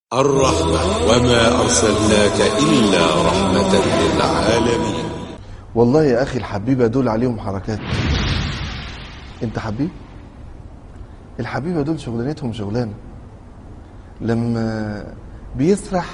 الرحمة وما أرسلناك إلا رحمة للعالمين والله يا أخي الحبيبة دول عليهم حركات أنت حبيب الحبيبة دول شغلانتهم شغلانة لما بيسرح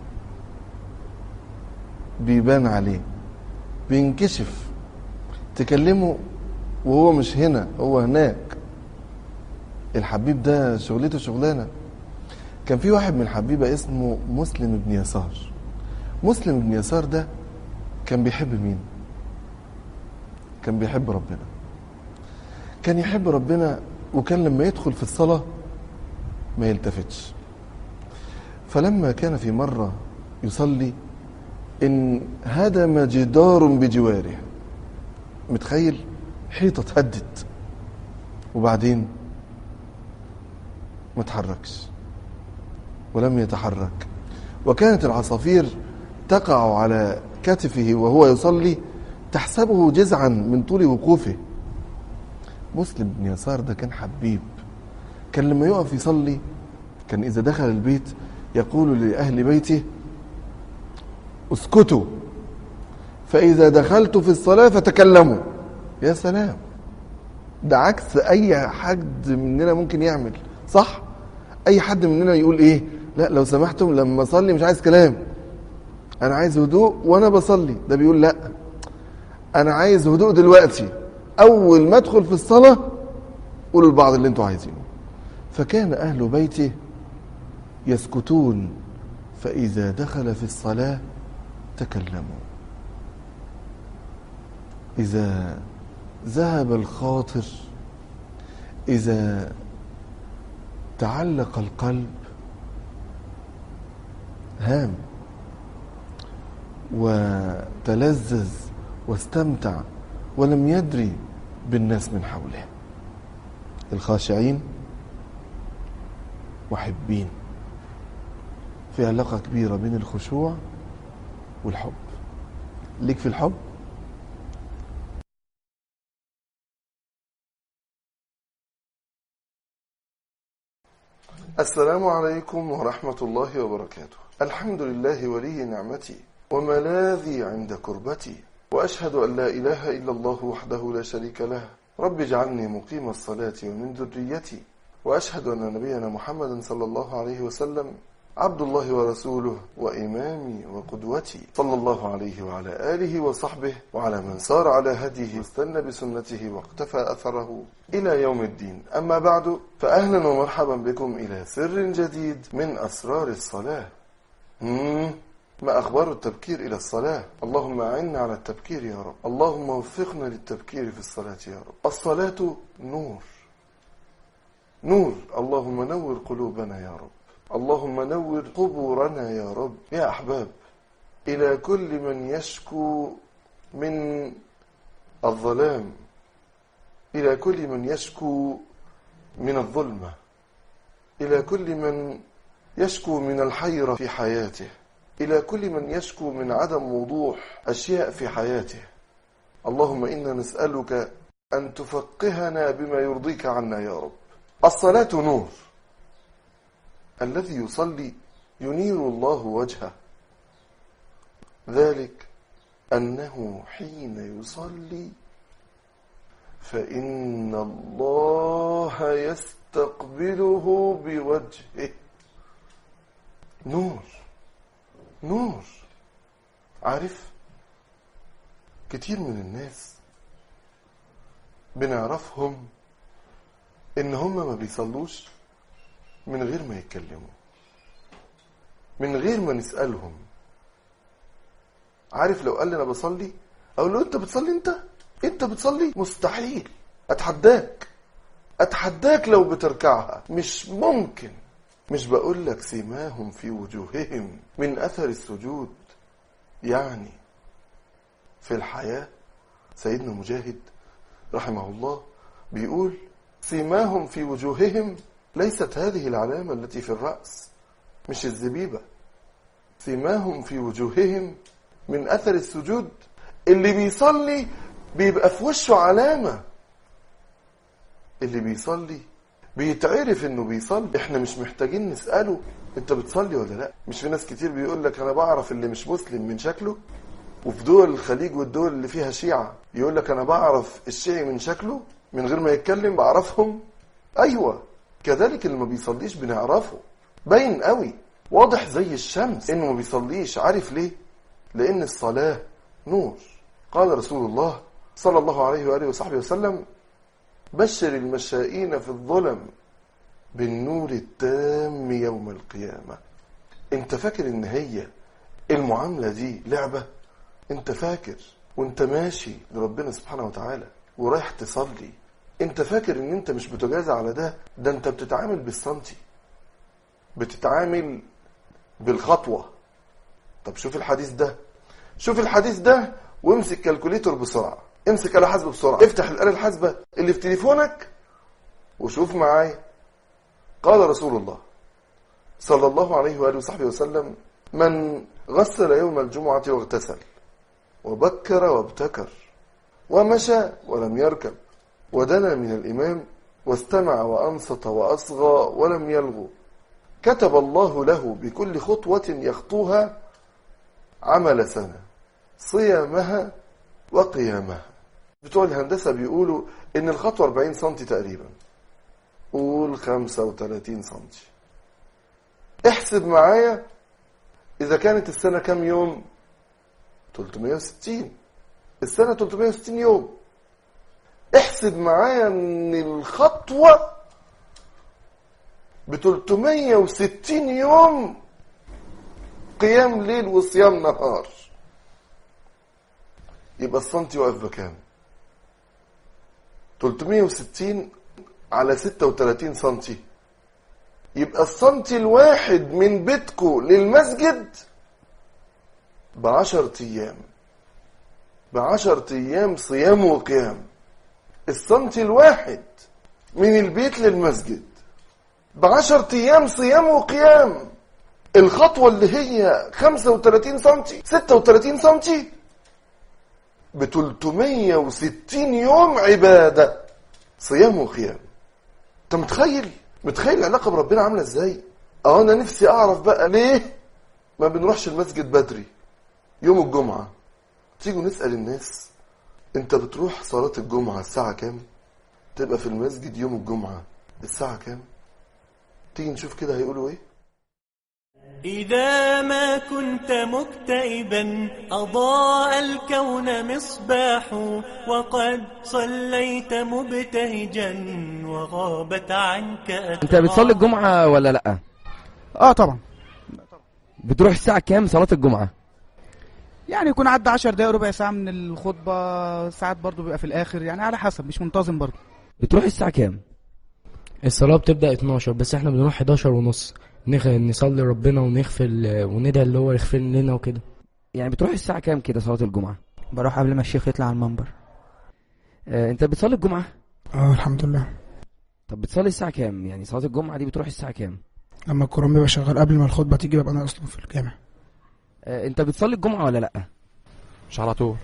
بيبان عليه بينكشف تكلمه وهو مش هنا هو هناك الحبيب ده شغلته شغلانه كان في واحد من الحبيبه اسمه مسلم بن يسار مسلم بن يسار ده كان بيحب مين كان بيحب ربنا كان يحب ربنا وكان لما يدخل في الصلاه ما يلتفتش فلما كان في مره يصلي ان هدم جدار بجواره متخيل حيطه اتهدت وبعدين ما تحركش ولم يتحرك وكانت العصافير تقع على كتفه وهو يصلي تحسبه جزعا من طول وقوفه مسلم بن يسار ده كان حبيب كان لما يقف يصلي كان إذا دخل البيت يقول لأهل بيته اسكتوا فإذا دخلت في الصلاة فتكلموا يا سلام ده عكس أي حد مننا ممكن يعمل صح؟ أي حد مننا يقول إيه؟ لا لو سمحتم لما أصلي مش عايز كلام أنا عايز هدوء وأنا بصلي ده بيقول لا أنا عايز هدوء دلوقتي أول ما أدخل في الصلاة قولوا البعض اللي أنتوا عايزينه فكان أهل بيته يسكتون فإذا دخل في الصلاة تكلموا إذا ذهب الخاطر إذا تعلق القلب هام وتلذذ واستمتع ولم يدري بالناس من حوله الخاشعين محبين في علاقة كبيرة بين الخشوع والحب ليك في الحب السلام عليكم ورحمة الله وبركاته الحمد لله ولي نعمتي وملاذي عند كربتي وأشهد أن لا إله إلا الله وحده لا شريك له رب اجعلني مقيم الصلاة ومن ذريتي وأشهد أن نبينا محمدا صلى الله عليه وسلم عبد الله ورسوله وإمامي وقدوتي صلى الله عليه وعلى آله وصحبه وعلى من سار على هديه واستنى بسنته واقتفى أثره إلى يوم الدين أما بعد فأهلا ومرحبا بكم إلى سر جديد من أسرار الصلاة مم. ما أخبار التبكير إلى الصلاة اللهم أعنا على التبكير يا رب اللهم وفقنا للتبكير في الصلاة يا رب الصلاة نور نور اللهم نور قلوبنا يا رب اللهم نور قبورنا يا رب يا أحباب إلى كل من يشكو من الظلام إلى كل من يشكو من الظلمة إلى كل من يشكو من الحيرة في حياته إلى كل من يشكو من عدم وضوح أشياء في حياته اللهم إنا نسألك أن تفقهنا بما يرضيك عنا يا رب الصلاة نور الذي يصلي ينير الله وجهه ذلك أنه حين يصلي فإن الله يستقبله بوجهه نور نور عارف كتير من الناس بنعرفهم ان هم ما بيصلوش من غير ما يتكلموا من غير ما نسألهم عارف لو قال لي انا بصلي اقول له انت بتصلي انت انت بتصلي مستحيل اتحداك اتحداك لو بتركعها مش ممكن مش بقول لك سيماهم في وجوههم من اثر السجود يعني في الحياة سيدنا مجاهد رحمه الله بيقول سيماهم في وجوههم ليست هذه العلامة التي في الرأس مش الزبيبة سيماهم في وجوههم من أثر السجود اللي بيصلي بيبقى في وشه علامة اللي بيصلي بيتعرف انه بيصلي احنا مش محتاجين نسأله انت بتصلي ولا لا مش في ناس كتير بيقول لك انا بعرف اللي مش مسلم من شكله وفي دول الخليج والدول اللي فيها شيعة يقول لك انا بعرف الشيعي من شكله من غير ما يتكلم بعرفهم ايوه كذلك اللي ما بيصليش بنعرفه باين قوي واضح زي الشمس انه ما بيصليش عارف ليه لان الصلاة نور قال رسول الله صلى الله عليه وآله وصحبه وسلم بشر المشائين في الظلم بالنور التام يوم القيامة انت فاكر ان هي المعاملة دي لعبة انت فاكر وانت ماشي لربنا سبحانه وتعالى ورايح تصلي انت فاكر ان انت مش بتجازى على ده ده انت بتتعامل بالسنتي بتتعامل بالخطوة طب شوف الحديث ده شوف الحديث ده وامسك كالكوليتور بسرعة امسك آلة حاسبة بسرعة افتح الآلة الحاسبة اللي في تليفونك وشوف معايا قال رسول الله صلى الله عليه وآله وصحبه وسلم من غسل يوم الجمعة واغتسل وبكر وابتكر ومشى ولم يركب ودنا من الإمام واستمع وأنصت وأصغى ولم يلغو كتب الله له بكل خطوة يخطوها عمل سنة صيامها وقيامها بتوع الهندسة بيقولوا إن الخطوة 40 سنتي تقريبا قول 35 سنتي احسب معايا إذا كانت السنة كام يوم 360 السنة 360 يوم احسب معايا ان الخطوة ب 360 يوم قيام ليل وصيام نهار يبقى السنتي واقف بكام 360 على 36 سنتي يبقى السنتي الواحد من بيتكو للمسجد بعشر ايام بعشر ايام صيام وقيام السنتي الواحد من البيت للمسجد بعشر ايام صيام وقيام الخطوة اللي هي 35 سنتي 36 سنتي ب 360 يوم عبادة صيام وقيام انت متخيل متخيل العلاقة بربنا عاملة ازاي اه انا نفسي اعرف بقى ليه ما بنروحش المسجد بدري يوم الجمعة تيجوا نسأل الناس انت بتروح صلاة الجمعة الساعة كام تبقى في المسجد يوم الجمعة الساعة كام تيجي نشوف كده هيقولوا ايه إذا ما كنت مكتئبا أضاء الكون مصباح وقد صليت مبتهجا وغابت عنك انت بتصلي الجمعة ولا لا اه طبعا بتروح الساعة كام صلاة الجمعة يعني يكون عدى 10 دقايق ربع ساعة من الخطبة ساعات برضو بيبقى في الآخر يعني على حسب مش منتظم برضو بتروح الساعة كام الصلاة بتبدأ 12 بس احنا بنروح 11 ونص نخ... نصلي ربنا ونغفل وندعي اللي هو يغفر لنا وكده يعني بتروح الساعة كام كده صلاة الجمعة بروح قبل ما الشيخ يطلع على المنبر اه انت بتصلي الجمعة اه الحمد لله طب بتصلي الساعة كام يعني صلاة الجمعة دي بتروح الساعة كام لما القرآن بيبقى شغال قبل ما الخطبة تيجي ببقى انا اصلا في الجامع اه انت بتصلي الجمعة ولا لا مش على طول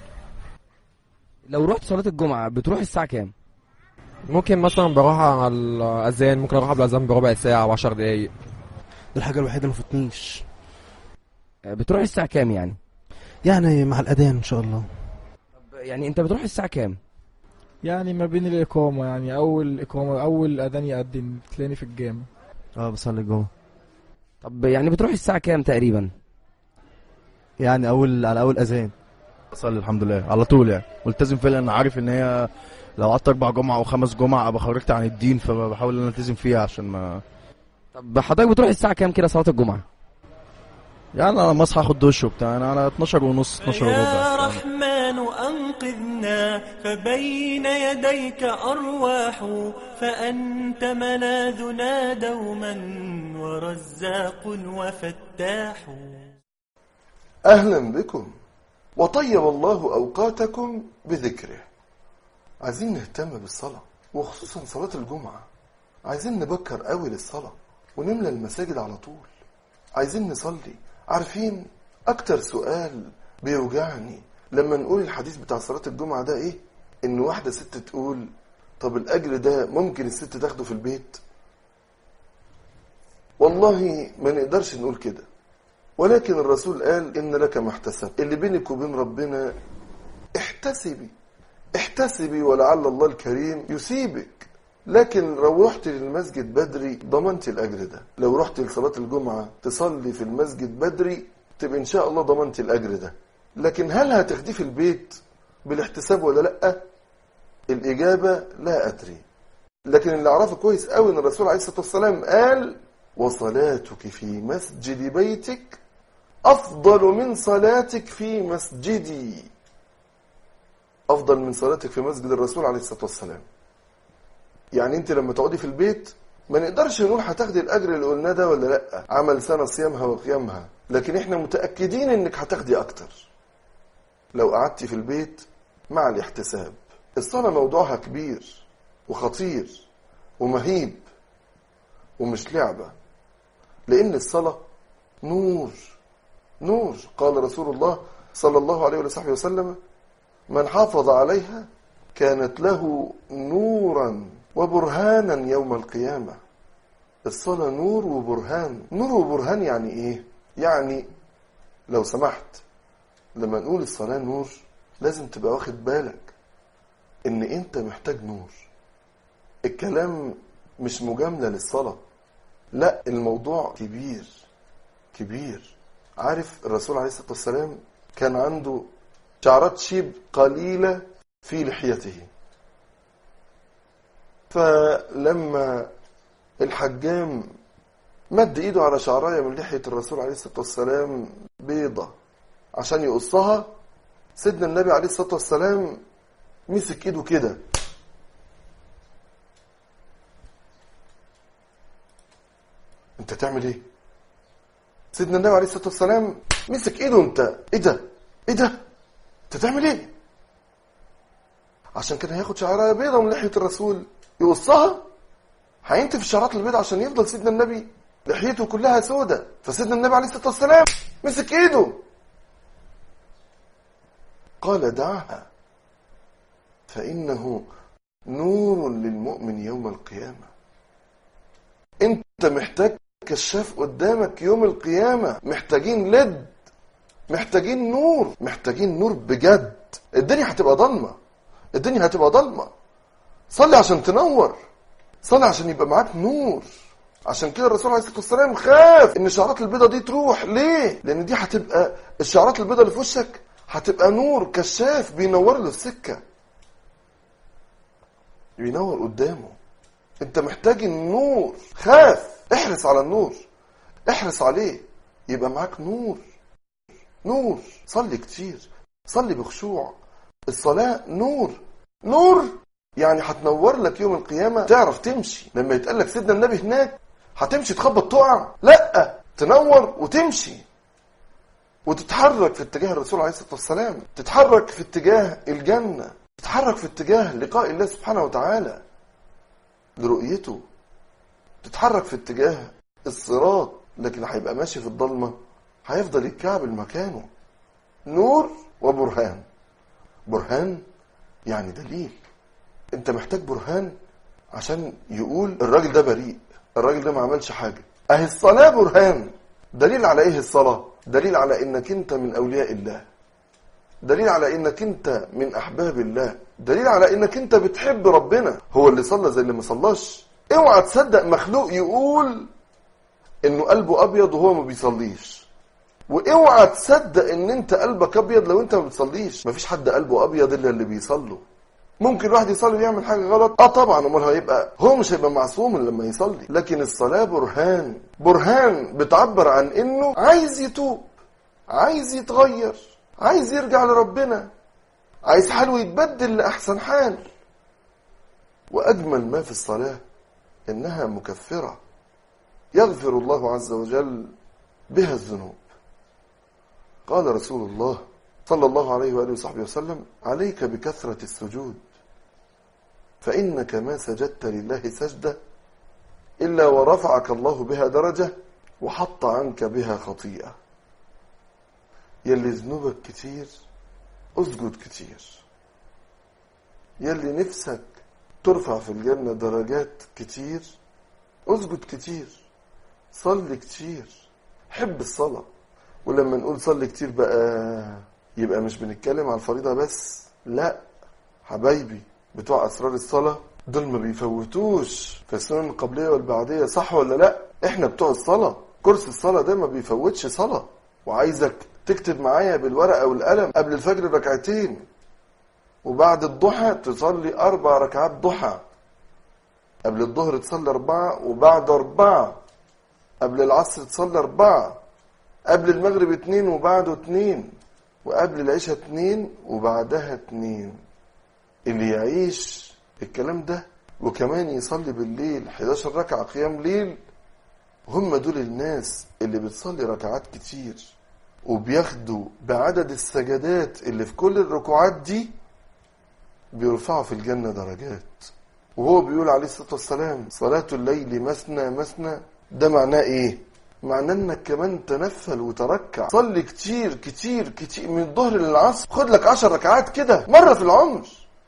لو رحت صلاة الجمعة بتروح الساعة كام ممكن مثلا بروح على الاذان ممكن اروح قبل الاذان بربع ساعة و10 دقايق دي الحاجة الوحيدة اللي مفوتنيش اه بتروح الساعة كام يعني يعني مع الأذان إن شاء الله طب يعني انت بتروح الساعة كام يعني ما بين الإقامة يعني أول إقامة أول أذان يقدم تلاقيني في الجامع اه بصلي الجمعة طب يعني بتروح الساعة كام تقريبا يعني أول على أول أذان بصلي الحمد لله على طول يعني ملتزم فيها لأن عارف إن هي لو قعدت أربع جمعة أو خمس جمعة أبقى خرجت عن الدين فبحاول إن أنا ألتزم فيها عشان ما طب حضرتك بتروح الساعة كام كده صلاة الجمعة يعني انا لما اصحى اخد دش وبتاع انا على 12 ونص 12 يا وربع رحمن أنقذنا فبين يديك أرواح فأنت ملاذنا دوما ورزاق وفتاح أهلا بكم وطيب الله أوقاتكم بذكره عايزين نهتم بالصلاة وخصوصا صلاة الجمعة عايزين نبكر قوي للصلاة ونملى المساجد على طول عايزين نصلي عارفين أكتر سؤال بيوجعني لما نقول الحديث بتاع صلاة الجمعة ده إيه إن واحدة ست تقول طب الأجر ده ممكن الست تاخده في البيت والله ما نقدرش نقول كده ولكن الرسول قال إن لك ما احتسبت اللي بينك وبين ربنا احتسبي احتسبي ولعل الله الكريم يسيبك لكن لو رحت للمسجد بدري ضمنت الأجر ده لو رحت لصلاة الجمعة تصلي في المسجد بدري تبقى إن شاء الله ضمنت الأجر ده لكن هل هتاخديه في البيت بالاحتساب ولا لأ الإجابة لا أدري لكن اللي أعرفه كويس قوي إن الرسول عليه الصلاة والسلام قال وصلاتك في مسجد بيتك أفضل من صلاتك في مسجدي أفضل من صلاتك في مسجد الرسول عليه الصلاة والسلام يعني أنت لما تقعدي في البيت ما نقدرش نقول هتاخدي الأجر اللي قلناه ده ولا لأ عمل سنة صيامها وقيامها لكن احنا متأكدين انك هتاخدي أكتر لو قعدتي في البيت مع الاحتساب الصلاة موضوعها كبير وخطير ومهيب ومش لعبة لأن الصلاة نور نور قال رسول الله صلى الله عليه وصحبه وسلم من حافظ عليها كانت له نورا وبرهانا يوم القيامة الصلاة نور وبرهان نور وبرهان يعني ايه يعني لو سمحت لما نقول الصلاة نور لازم تبقى واخد بالك ان انت محتاج نور الكلام مش مجاملة للصلاة لا الموضوع كبير كبير عارف الرسول عليه الصلاة والسلام كان عنده شعرات شيب قليلة في لحيته فلما الحجام مد ايده على شعرايه من لحية الرسول عليه الصلاة والسلام بيضة عشان يقصها سيدنا النبي عليه الصلاة والسلام مسك ايده كده انت تعمل ايه سيدنا النبي عليه الصلاة والسلام مسك ايده انت ايه ده ايه ده انت تعمل ايه عشان كده هياخد شعرايه بيضة من لحية الرسول يقصها هينتف الشعرات البيضة عشان يفضل سيدنا النبي لحيته كلها سودة فسيدنا النبي عليه الصلاة والسلام مسك ايده قال دعها فإنه نور للمؤمن يوم القيامة انت محتاج كشاف قدامك يوم القيامة محتاجين لد محتاجين نور محتاجين نور بجد الدنيا هتبقى ضلمة الدنيا هتبقى ضلمة صلي عشان تنور صلي عشان يبقى معاك نور عشان كده الرسول عليه الصلاه والسلام خاف ان الشعرات البيضاء دي تروح ليه لان دي هتبقى الشعرات البيضاء اللي في وشك هتبقى نور كشاف بينور له السكه بينور قدامه انت محتاج النور خاف احرص على النور احرص عليه يبقى معاك نور نور صلي كتير صلي بخشوع الصلاه نور نور يعني هتنور لك يوم القيامة تعرف تمشي لما يتقال لك سيدنا النبي هناك هتمشي تخبط تقع لا تنور وتمشي وتتحرك في اتجاه الرسول عليه الصلاة والسلام تتحرك في اتجاه الجنة تتحرك في اتجاه لقاء الله سبحانه وتعالى لرؤيته تتحرك في اتجاه الصراط لكن هيبقى ماشي في الضلمة هيفضل يتكعبل مكانه نور وبرهان برهان يعني دليل انت محتاج برهان عشان يقول الراجل ده بريء الراجل ده ما عملش حاجة اهي الصلاة برهان دليل على ايه الصلاة دليل على انك انت من اولياء الله دليل على انك انت من احباب الله دليل على انك انت بتحب ربنا هو اللي صلى زي اللي ما صلاش اوعى تصدق مخلوق يقول انه قلبه ابيض وهو ما بيصليش واوعى تصدق ان انت قلبك ابيض لو انت ما بتصليش مفيش حد قلبه ابيض الا اللي بيصلوا ممكن الواحد يصلي ويعمل حاجه غلط اه طبعا امال هيبقى هو مش هيبقى معصوم لما يصلي لكن الصلاه برهان برهان بتعبر عن انه عايز يتوب عايز يتغير عايز يرجع لربنا عايز حاله يتبدل لاحسن حال واجمل ما في الصلاه انها مكفره يغفر الله عز وجل بها الذنوب قال رسول الله صلى الله عليه وآله وصحبه وسلم عليك بكثرة السجود فإنك ما سجدت لله سجدة إلا ورفعك الله بها درجة وحط عنك بها خطيئة يلي ذنوبك كتير اسجد كتير يلي نفسك ترفع في الجنة درجات كتير اسجد كتير صلي كتير حب الصلاة ولما نقول صلي كتير بقى يبقى مش بنتكلم على الفريضة بس لا حبايبي بتوع أسرار الصلاة دول ما بيفوتوش في السنن القبلية والبعدية صح ولا لا احنا بتوع الصلاة كرسي الصلاة ده ما بيفوتش صلاة وعايزك تكتب معايا بالورقة والقلم قبل الفجر ركعتين وبعد الضحى تصلي أربع ركعات ضحى قبل الظهر تصلي أربعة وبعد أربعة قبل العصر تصلي أربعة قبل المغرب اتنين وبعده اتنين وقبل العشاء اتنين وبعدها اتنين اللي يعيش الكلام ده وكمان يصلي بالليل 11 ركعة قيام ليل هم دول الناس اللي بتصلي ركعات كتير وبياخدوا بعدد السجدات اللي في كل الركوعات دي بيرفعوا في الجنة درجات وهو بيقول عليه الصلاة والسلام صلاة الليل مثنى مثنى ده معناه ايه معناه انك كمان تنفل وتركع صلي كتير كتير كتير من الظهر للعصر خد لك عشر ركعات كده مرة في العمر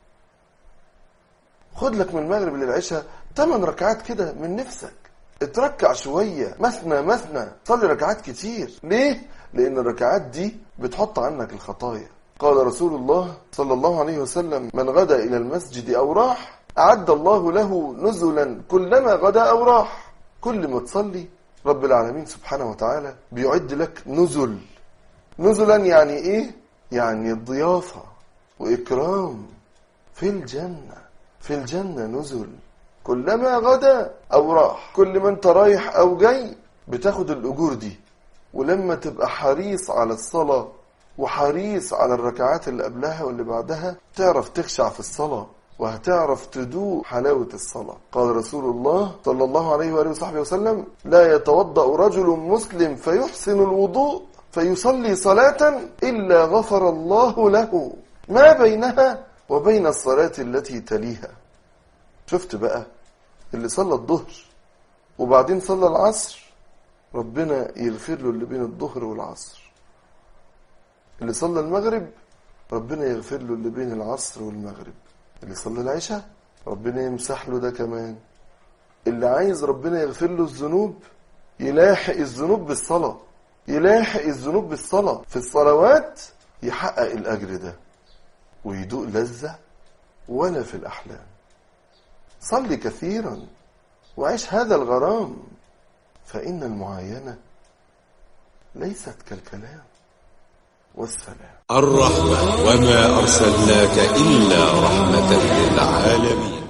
خد لك من المغرب للعشاء ثمان ركعات كده من نفسك اتركع شوية مثنى مثنى صلي ركعات كتير ليه؟ لأن الركعات دي بتحط عنك الخطايا قال رسول الله صلى الله عليه وسلم من غدا إلى المسجد أو راح أعد الله له نزلا كلما غدا أو راح كل ما تصلي رب العالمين سبحانه وتعالى بيعد لك نزل نزلا يعني إيه؟ يعني ضيافة وإكرام في الجنة في الجنة نزل كلما غدا أو راح كل ما انت رايح أو جاي بتاخد الأجور دي ولما تبقى حريص على الصلاة وحريص على الركعات اللي قبلها واللي بعدها تعرف تخشع في الصلاة وهتعرف تدوق حلاوة الصلاة قال رسول الله صلى الله عليه وآله وصحبه وسلم لا يتوضأ رجل مسلم فيحسن الوضوء فيصلي صلاة إلا غفر الله له ما بينها وبين الصلاة التي تليها شفت بقى اللي صلى الظهر وبعدين صلى العصر ربنا يغفر له اللي بين الظهر والعصر اللي صلى المغرب ربنا يغفر له اللي بين العصر والمغرب اللي صلى العشاء ربنا يمسح له ده كمان اللي عايز ربنا يغفر له الذنوب يلاحق الذنوب بالصلاة يلاحق الذنوب بالصلاة في الصلوات يحقق الأجر ده ويدوق لذة ولا في الأحلام صل كثيرا وعيش هذا الغرام فإن المعاينة ليست كالكلام والسلام الرحمة وما أرسلناك إلا رحمة للعالمين